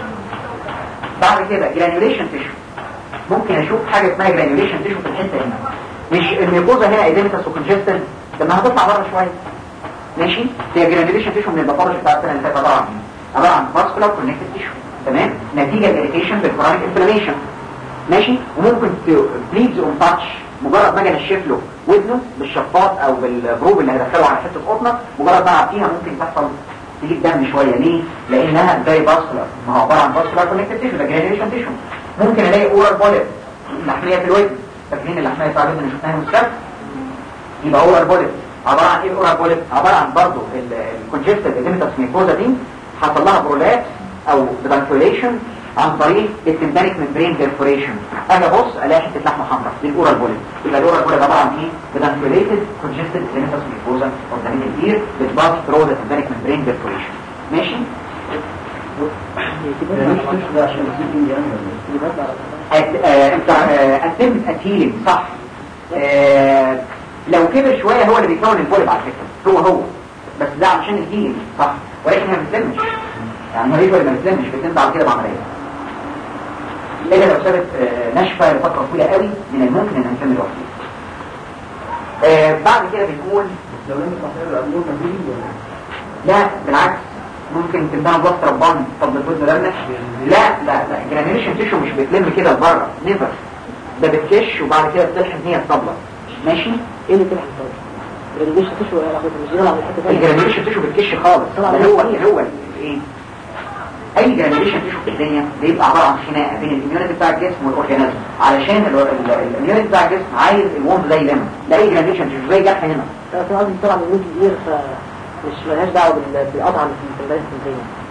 بعد كده جرانيوليشن تيشو ممكن اشوف حاجه اسمها جرانيوليشن تيشو في الحته هنا مش الميكوزا هنا ايديرفس وكونجستد لما هتطلع بره شويه ماشي هي جرانيوليشن تيشو من الباثولوجي بتاع السنه اللي فاتت عباره عن عباره عن فاسكولار كونكتد تيشو تمام نتيجه الاريتيشن بالكرونيك انفلاميشن ماشي وممكن بليدز اون تاتش مجرد ما اجي انشف له ودنه بالشفاط او بالبروب اللي هدخله على حته قطنه مجرد ما العب فيها ممكن تحصل تجيب دم شويه ليه؟ لانها زي باسكولار ما هو عباره عن باسكولار كونكتد تيشو ده جرانيوليشن تيشو ممكن الاقي اورال بوليب لحميه في الودن فاكرين اللحميه بتاع الودن اللي شفناها من السبت يبقى اورال بوليب عباره عن ايه الاورال بوليب عباره عن برضه الكونجستد اديمتس ميكوزا دي حصل لها برولابس او بدانكوليشن عن طريق التمبانيك ممبرين بيرفوريشن انا بص الاقي حته لحمه حمراء دي الاورال بوليب يبقى الاورال بوليب عباره عن ايه بدانكوليتد كونجستد اديمتس ميكوزا اوف ذا ميدل اير بتباص ثرو ذا تمبانيك ممبرين بيرفوريشن ماشي انت اتمت اتهيلنج صح آه، لو كبر شويه هو اللي بيكون البوليب على فكره هو هو بس ده عشان الهيلينج صح ولكن هي ما بتلمش يعني هي ما بتلمش بتلم بعد كده بعمليه الا لو سابت آه، ناشفه لفتره طويله قوي من الممكن انها تكمل وقتها آه، بعد كده بنقول لو لم تصحيح الأمور مدين لا بالعكس ممكن تبقى بوسط ربان طب الودن لمش لا لا لا الجرانيوليشن تيشو مش بتلم كده لبره نيفر ده بتكش وبعد كده بتلحم هي الطبله ماشي ايه اللي تلحق طيب الريليشن تشو على فكره مش جينا على حته ثانيه الجرانيوليشن تيشو بتكش خالص طبعا. ده هو هو ايه اي جرانيوليشن تيشو في الدنيا بيبقى عباره عن خناقه بين الاميونيتي بتاع الجسم والاورجانيزم علشان ال- ال- الاميونيتي بتاع الجسم عايز الوند ده يلم ده اي جرانيوليشن تيشو زي جرح هنا في قصدي طبعا من الميدل اير فمش ملهاش دعوه بال- بالقطعه اللي في البلد الفلانيه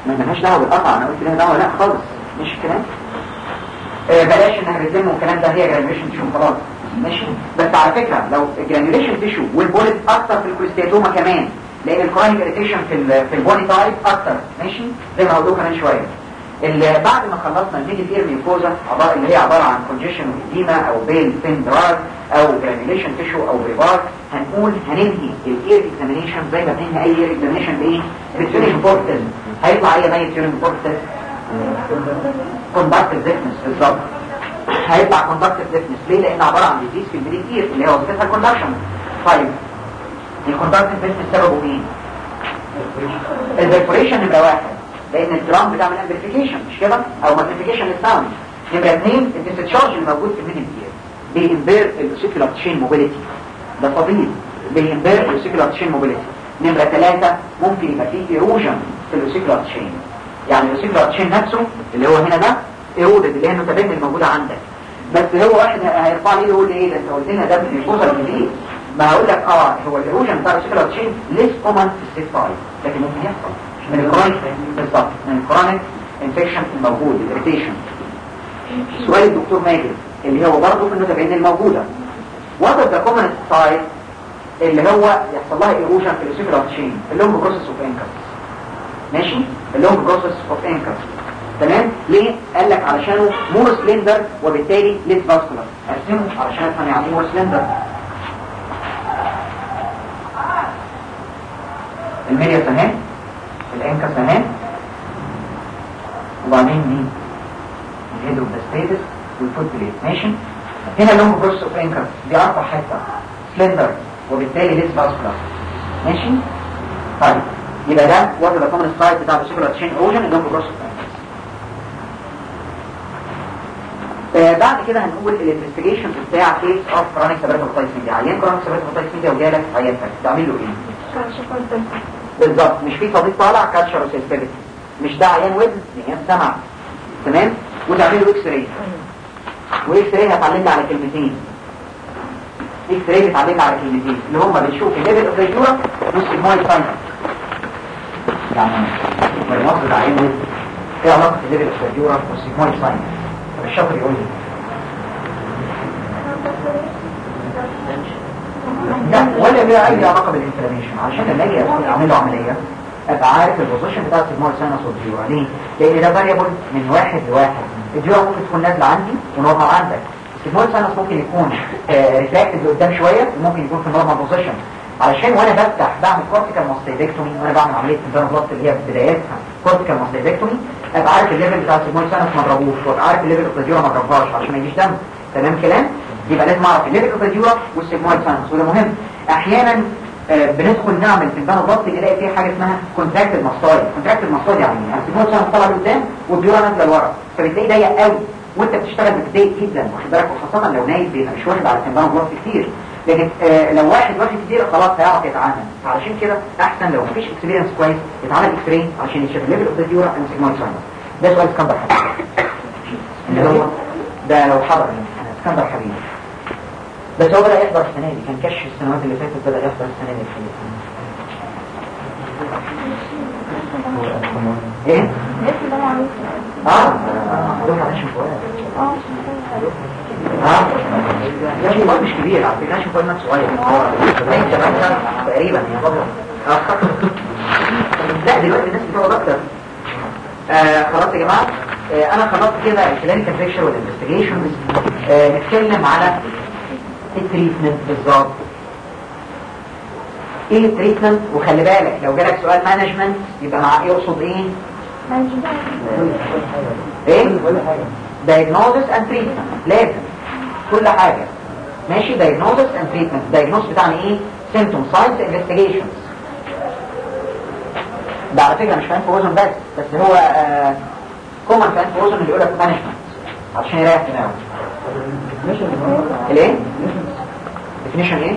ما لهاش دعوه بالقطع انا قلت لها دعوه لا خالص مش الكلام آه بلاش انها ريزم والكلام ده هي جرانيوليشن تيشو خلاص ماشي بس على فكره لو الجرانيوليشن تيشو والبوليت اكتر في الكريستياتوما كمان لان الكرونيك اريتيشن في ال في البوني تايب اكتر ماشي زي ما هقول كمان شويه اللي بعد ما خلصنا الميدي فير ميوكوزا عبارة اللي هي عبارة عن كونجيشن وإديما أو بين فين درار أو جرانيوليشن تيشو أو بريبار هنقول هننهي الاير اكزامينيشن زي ما بننهي أي اير اكزامينيشن بإيه؟ بالتيورين بورتل هيطلع أي ميت تيورين بورتل كوندكتيف ديفنس بالظبط هيطلع كوندكتيف ديفنس ليه؟ لأن عبارة عن ديزيز في الميدي فير اللي هي وظيفتها الكوندكشن طيب الكوندكتيف ديفنس سببه ايه؟ الفيبريشن نمرة واحد لان الدرام بتعمل امبليفيكيشن مش كده او ماجنيفيكيشن للساوند نمره اثنين الديسشارج اللي موجود في الميدل اير بيمبير الاوسيكولار تشين موبيليتي ده طبيعي بيمبير الاوسيكولار تشين موبيليتي نمره ثلاثه ممكن يبقى فيه ايروجن في الاوسيكولار تشين يعني الاوسيكولار تشين نفسه اللي هو هنا ده ايرودد اللي هي المتبادل الموجوده عندك بس هو واحد هيرفع لي يقول ايه ده انت قلت لنا ده من الجزر الجديد ما هقول لك اه هو الايروجن بتاع الاوسيكولار تشين ليس كومن في السيت تايب لكن ممكن يحصل من الكرونيك بالظبط من الكرونيك انفكشن الموجود الاريتيشن سؤال الدكتور ماجد اللي هو برضه في النتائج الموجوده وات ذا كومن سايد اللي هو يحصل لها ايروجن في الاوسيكولار تشين اللونج بروسيس اوف انكس ماشي اللونج بروسيس اوف انكس تمام ليه قال لك علشانه مور سلندر وبالتالي ليس فاسكولار ارسمه علشان افهم يعني ايه مور سلندر الميديا اهي الانكس اهي وبعدين مين الهيدروبلاستيتس والفوت بليت ماشي هنا لونج بروس اوف انكس دي اربع حته سلندر وبالتالي ليس فاسكولار ماشي طيب يبقى ده وات ذا كومن سايت بتاع السيكولار تشين اوجن اللونج بروس اوف انكس آه بعد كده هنقول الانفستيجيشن بتاع كيس اوف كرونيك سيرفيكال ميديا عيان كرونيك سيرفيكال ميديا وجالك عيانتك تعمل له ايه؟ بالظبط مش في صديق طالع كاتشر سيستيفيتي مش ده عيان ودن عيان سمع تمام وتعمل له اكس راي واكس راي هتعلم على كلمتين اكس راي بتعلم على كلمتين اللي هم بنشوف الليفل اوف ريجورا نص الماي ساينس يعني المصدر ده عيان ودن ايه علاقه الليفل اوف ريجورا نص الماي ساينس طب الشاطر يقول لي لا ولا ليها اي علاقه بالانفلاميشن عشان لما اجي اعمل له عمليه ابقى عارف البوزيشن بتاع السيجمويد ساينس والديورا ليه؟ لان ده فاريبل من واحد لواحد الديورا ممكن تكون نازله عندي ونورمال عندك السيجمويد ساينس ممكن يكون ريفراكتد لقدام شويه وممكن يكون في النورمال بوزيشن علشان وانا بفتح بعمل كورتيكال ماستيدكتومي وانا بعمل عمليه انترنال بلوت اللي هي في بدايتها كورتيكال ماستيدكتومي ابقى عارف الليفل بتاع السيجمويد ساينس ما اضربوش وابقى عارف الليفل اوف الديورا ما اضربهاش عشان ما يجيش دم تمام كلام يبقى لازم اعرف الليفل اوف الديورا والسيجمويد ساينس وده مهم احيانا آه بندخل نعمل في البان ضغط نلاقي فيه حاجه اسمها كونتراكتد ماستايد كونتراكتد ماستايد يعني يعني السيجمويد ساينس طالع لقدام والديورا نازله لورا فبتلاقي ضيق قوي وانت بتشتغل بتضايق جدا واخد بالك وخاصه لو نايم بيبقى مش واخد على البان ضغط كتير لكن آه لو واحد واخد كتير خلاص هيعرف يتعامل علشان كده احسن لو مفيش اكسبيرينس كويس يتعمل اكس راي عشان يشوف الليفل اوف ذا ديورا اند سيجمويد ساينس ده سؤال اسكندر حبيبي اللي هو ده لو حضر اسكندر حبيبي بس هو بدأ يحضر السنة دي كان كشف السنوات اللي فاتت بدأ يحضر السنة دي الحقيقة ايه؟ اه دفعة ناشم فؤاد اه ناشم فؤاد مش كبير على فكرة ناشم فؤاد نفسه صغير باين شباب سنة تقريبا اه لا دلوقتي الناس بتقعد اكتر آه خلاص يا جماعة آه انا خلصت كده الكلينيكال بيكشر والانفستيجيشنز آه نتكلم على التريتمنت بالظبط ايه التريتمنت وخلي بالك لو جالك سؤال مانجمنت يبقى مع يقصد ايه ايه diagnosis and treatment لازم كل حاجة ماشي diagnosis and treatment diagnosis بتاعنا ايه symptom signs investigations ده على فكرة مش فاهم في وزن بس بس هو آه كومن فاهم في وزن اللي يقولك مانجمنت عشان يريح دماغه الايه definition ايه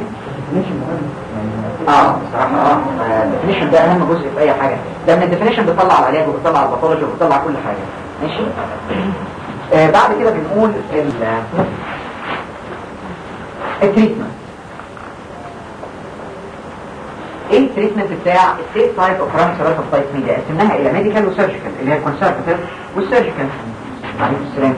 اه بصراحه اه definition ده اهم جزء في اي حاجه ده من الديفينيشن بتطلع العلاج وبتطلع الباثولوجي وبتطلع كل حاجه ماشي آه بعد كده بنقول ال التريتمنت ايه التريتمنت بتاع الستيت تايب اوف كرونيك سيراتوفايتس ميديا قسمناها الى ميديكال وسيرجيكال اللي هي الكونسرفتيف والسيرجيكال عليكم السلام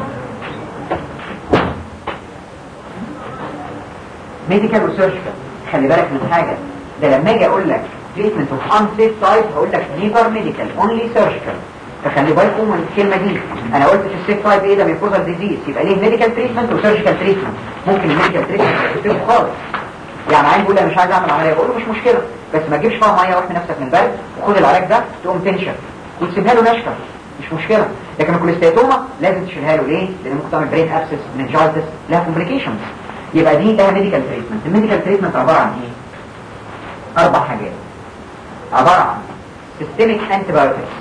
ميديكال وسيرجيكال خلي بالك من حاجه ده لما اجي اقول لك تريتمنت اوف انسيف تايب هقول لك نيفر ميديكال اونلي سيرجيكال فخلي بالكم من الكلمه دي انا قلت في السيف تايب ايه ده ميكوزال ديزيز يبقى ليه ميديكال تريتمنت وسيرجيكال تريتمنت ممكن الميديكال تريتمنت تكتبه خالص يعني عين بيقول انا مش عايز اعمل عمليه بقول له مش مشكله بس ما تجيبش فيها ميه واحمي نفسك من البرد وخد العلاج ده تقوم تنشف وتسيبها له ناشفه مش مشكله لكن الكوليستاتوما لازم تشيلها له ليه لان ممكن تعمل برين ابسس منجايتس لها كومبليكيشنز يبقى دي ده ميديكال تريتمنت الميديكال تريتمنت عباره عن ايه اربع حاجات عباره عن سيستميك انتي بايوتكس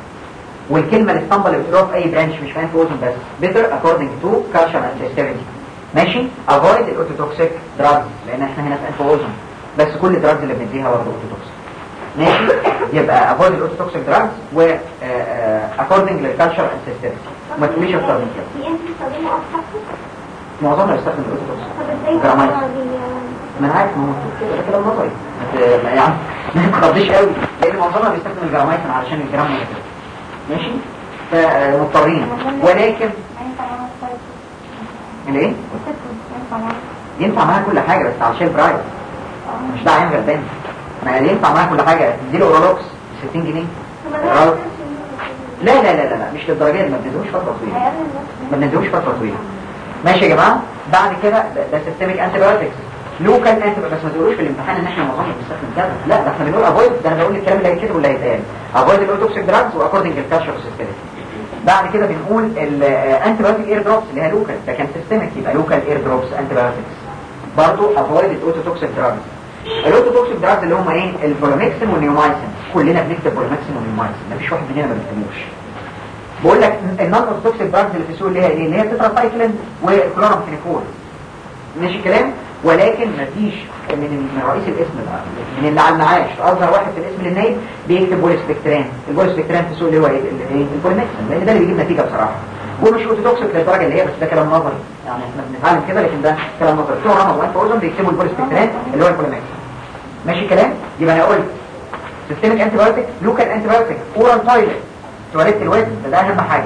والكلمه الاسطمبه اللي بتروح في اي برانش مش فاهم في اوزن بس better according to culture and sensitivity ماشي avoid الاوتوتوكسيك دراجز لان احنا هنا في انف اوزن بس كل الدراجز اللي بنديها برضه اوتوتوكسيك ماشي يبقى avoid الاوتوتوكسيك دراجز و according للكالتشر and sensitivity ما تقوليش اكتر من كده في انت بتستخدمه اصلا معظمنا بيستخدم الاوتوتوكسيك طب ازاي جرامات. بقى دي- ما انا عارف ما هو كده ده كلام نظري ما ت- ما يعني ما تخضيش قوي لان معظمنا بيستخدم الجرامايتين علشان الجرام يكتب ماشي فمضطرين ولكن ما ينفع معاها كويس. الايه والست ينفع معاها. ينفع معاها كل حاجه بس علشان برايس اه. مش ده عين غلبان ما ينفع معاها كل حاجه تديله اورالوكس 60 جنيه طب أنا غلط. عارفة لا لا لا لا, لا مش للدرجه دي ما بنديهوش فتره إن- طويله هيقابل الناس. ما بنديهوش فتره طويله ماشي يا جماعه بعد كده ده- ده سيستميك انتي بايوتكس لوكال انتي بس ما تقولوش في الامتحان ان احنا معظمنا بنستخدم كذا لا ده احنا بنقول افويد ده انا بقول الكلام اللي هيتكتب واللي هيتقال افويد الاوتوكسيك دراجز واكوردنج للكالتشر سيستميك بعد كده بنقول الانتي بايوتيك اير دروبس اللي هي لوكال ده كان سيستميك يبقى لوكال اير دروبس انتي بايوتكس برضه افويد الاوتوتوكسيك دراجز الاوتوتوكسيك دراجز اللي هم ايه البوليميكسين والنيومايسين كلنا بنكتب بوليميكسين والنيومايسين مفيش واحد مننا ما بيكتبوش بقول لك النون اوتوتوكسيك دراجز اللي في السوق اللي هي ايه اللي هي تتراسايكلين وكلورامفينيكول ماشي الكلام ولكن مفيش من من رئيس الاسم بقى من اللي على المعاش اصغر واحد في الاسم للنايب بيكتب بوليسبكتران البوليسبكتران في السوق اللي هو ايه اللي ايه البوليميكسين لان ده اللي بيجيب نتيجه بصراحه ومش اوتوتوكسيك للدرجه اللي هي بس ده كلام نظري يعني احنا بنتعلم كده لكن ده كلام نظري بتوع رمض وانت اوزن بيكتبوا البوليسبكتران اللي هو البوليميكسين ماشي الكلام يبقى انا قلت سيستميك انتي بايوتيك لوكال انتي بايوتيك اورال تويلت تواليت الوزن ده, ده اهم حاجه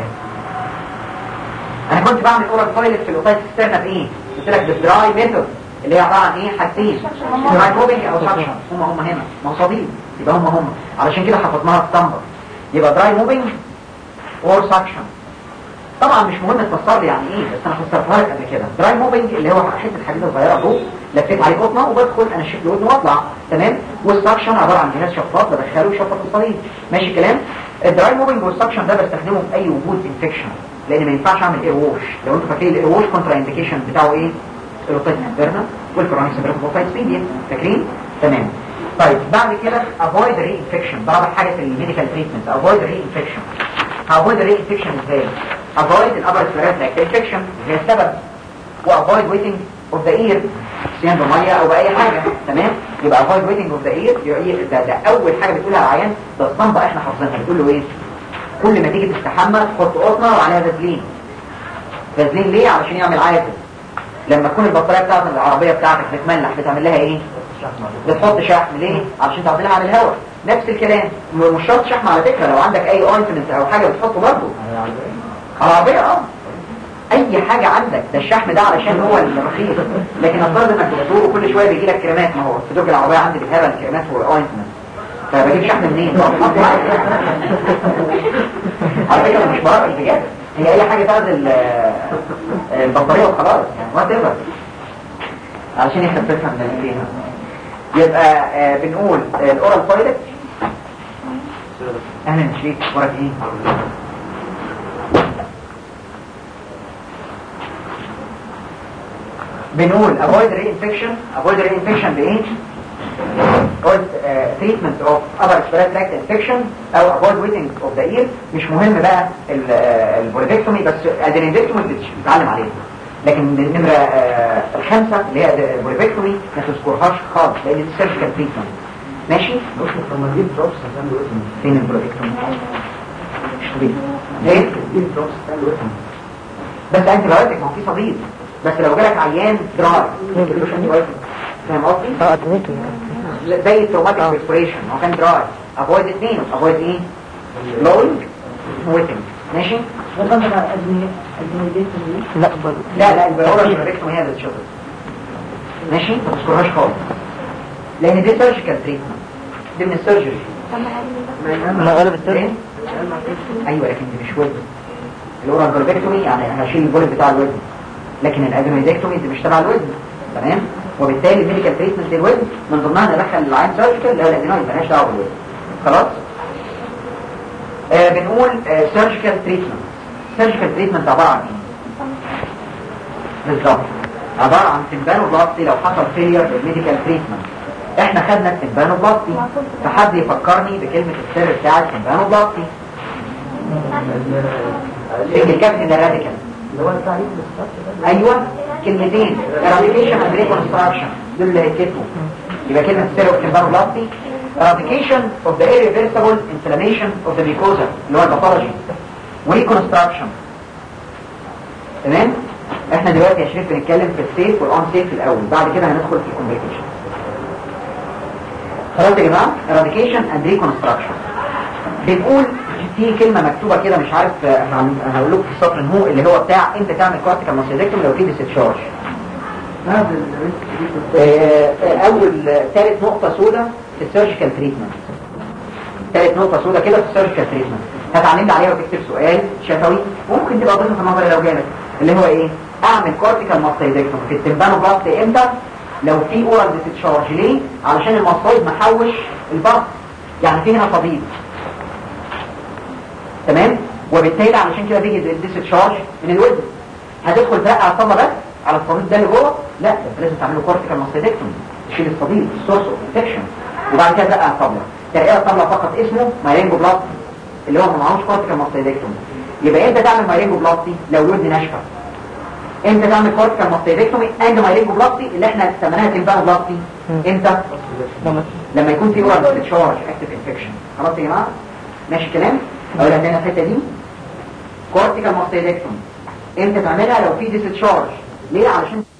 انا كنت بعمل اورال تويلت في الاوتايت اكسترنا بايه قلت لك بالدراي ميثود اللي هي عباره عن ايه حاجتين دراي موبينج او سكشن هم هم هنا ما هو صديق يبقى هم هم علشان كده حفظناها في طنبا يبقى دراي موبينج اور سكشن طبعا مش مهم تفسر لي يعني ايه بس انا فسرتها لك قبل كده دراي موبينج اللي هو حته حديده صغيره فوق لفيت عليه قطنه وبدخل انا شكل ودني واطلع تمام والسكشن عباره عن جهاز شفاط بدخله ويشفط الصليب ماشي الكلام الدراي موبينج والسكشن ده بستخدمه في اي وجود انفكشن لان ما ينفعش اعمل اير ووش لو انتوا فاكرين الاير ووش كونترا انديكيشن بتاعه ايه الاوتايت انترنا والكرونيك سيبريتوفايت سبيديا فاكرين تمام طيب بعد كده avoid ري انفكشن بعض حاجه في الميديكال تريتمنت avoid ري انفكشن avoid ري انفكشن ازاي avoid الابر سبيرات انفكشن هي السبب وavoid waiting of the ear سيان بميه او باي حاجه تمام يبقى avoid waiting of the ear يبقى ده, ده اول حاجه بتقولها على العيان ده الصنبه احنا حافظينها بتقول له ايه كل ما تيجي تستحمى تحط قطنه وعليها فازلين فازلين ليه علشان يعمل عازل لما تكون البطاريه بتاعت العربيه بتاعتك بتملح بتعمل لها ايه بتحط شحم ليه علشان تعدلها عن الهواء نفس الكلام م- مش شرط شحم على فكره لو عندك اي اوينتمنت او حاجه بتحطه برضه على العربيه اه اي حاجه عندك ده الشحم ده علشان هو الرخيص لكن افترض انك دكتور وكل شويه بيجي لك كريمات ما هو في درج العربيه عندي بيتهرى الكريمات والاوينتمنت فبجيب شحم منين على فكره أنا مش برأي بجد هي اي حاجه تعزل آه، البطاريه وخلاص يعني وات ايفر علشان يخففها من اللي فيها يبقى آه، بنقول آه، الاورال تويلت اهلا شريك اخبارك ايه بنقول avoid reinfection avoid reinfection بايه قلت uh, treatment of upper respiratory tract infection او avoid wetting of the ear مش مهم بقى ال- آه، البوليفكتومي بس الادرينفكتومي بتتعلم عليه لكن النمرة آه، الخامسة اللي هي البوليفكتومي ما تذكرهاش خالص لان دي سيرجيكال تريتمنت ماشي لما تجيب دروبس هتعمل وزن فين البوليفكتومي مش طبيعي ايه تجيب دروبس هتعمل وزن بس انت بايوتك ما هو في صديد بس لو جالك عيان دراي ما تديلوش انتي بايوتك فاهم قصدي؟ اه ادميته زي التروماتيك بريسبريشن هو كان دراي افويد اثنين افويد ايه blowing ويتنج ماشي وكان بقى ادمي ادمي ديت لا بل لا لا البيورال ريكتوم هي اللي بتشوف ماشي ما تذكرهاش خالص لان دي سيرجيكال تريتمنت دي من السيرجري طب ما قال لي ما قلب إيه؟ السر ايوه لكن دي مش وزن الاورال فالفيكتومي يعني هشيل البوليت بتاع الوزن لكن الادينويدكتومي دي مش تبع الوزن تمام وبالتالي الميديكال تريتمنت للوزن من ضمنها ندخل العين سيرجيكال اللي هو الادينويد مالهاش دعوه بالوزن خلاص آه بنقول سيرجيكال تريتمنت سيرجيكال تريتمنت عباره عن ايه بالظبط عباره عن تمبانوبلاستي لو حصل فيلير بالميديكال تريتمنت احنا خدنا التمبانوبلاستي فحد يفكرني بكلمه السر بتاع التمبانوبلاستي سنجل كابتن ده راديكال اللي هو التعريف بالظبط ايوه كلمتين eradication and reconstruction دول اللي هيتكتبوا يبقى كلمه سيرو تمبانوبلاستي eradication of the irreversible inflammation of the mucosa اللي هو الباثولوجي وريكونستراكشن تمام احنا دلوقتي يا شريف بنتكلم في السيف والان سيف الاول بعد كده هندخل في الكومبليكيشن خلاص يا جماعه eradication and reconstruction بنقول في كلمه مكتوبه كده مش عارف آه، هن- هقول لكم في السطر هو اللي هو بتاع انت تعمل كورتيكال ماسيدكتوم لو في ديستشارج هذا اول ثالث نقطه سوداء في السيرجيكال تريتمنت ثالث نقطه سوداء كده في السيرجيكال تريتمنت هتعلمنا عليها وتكتب سؤال شفوي ممكن تبقى ضيفه في النظر لو جالك اللي هو ايه اعمل كورتيكال ماسيدكتوم في التمبانوبلاست امتى لو في اورال ديستشارج ليه علشان الماستويد محوش البط يعني في هنا صديد تمام وبالتالي علشان كده بيجي الديستشارج من الودن هتدخل بقى على الطبله بس على الصديد ده اللي جوه لا ده انت لازم تعمل له كورتيكال ماسيدكتوم تشيل الصديد السورس اوف انفكشن وبعد كده بقى على الطبله تلاقيها الطبله فقط اسمه مايرينجو بلاستي اللي هو ما معهوش كورتيكال ماسيدكتوم يبقى انت تعمل مايرينجو بلاستي لو الودن ناشفه انت تعمل كورتيكال ماسيدكتومي اند مايرينجو بلاستي اللي احنا سميناها تمبانو بلاستي امتى لما يكون في اورال ديستشارج اكتف انفكشن خلاص يا جماعه ماشي الكلام اقول لك هنا الحته دي كورتيكال ماستيدكتوم امتى تعملها لو في ديستشارج ليه علشان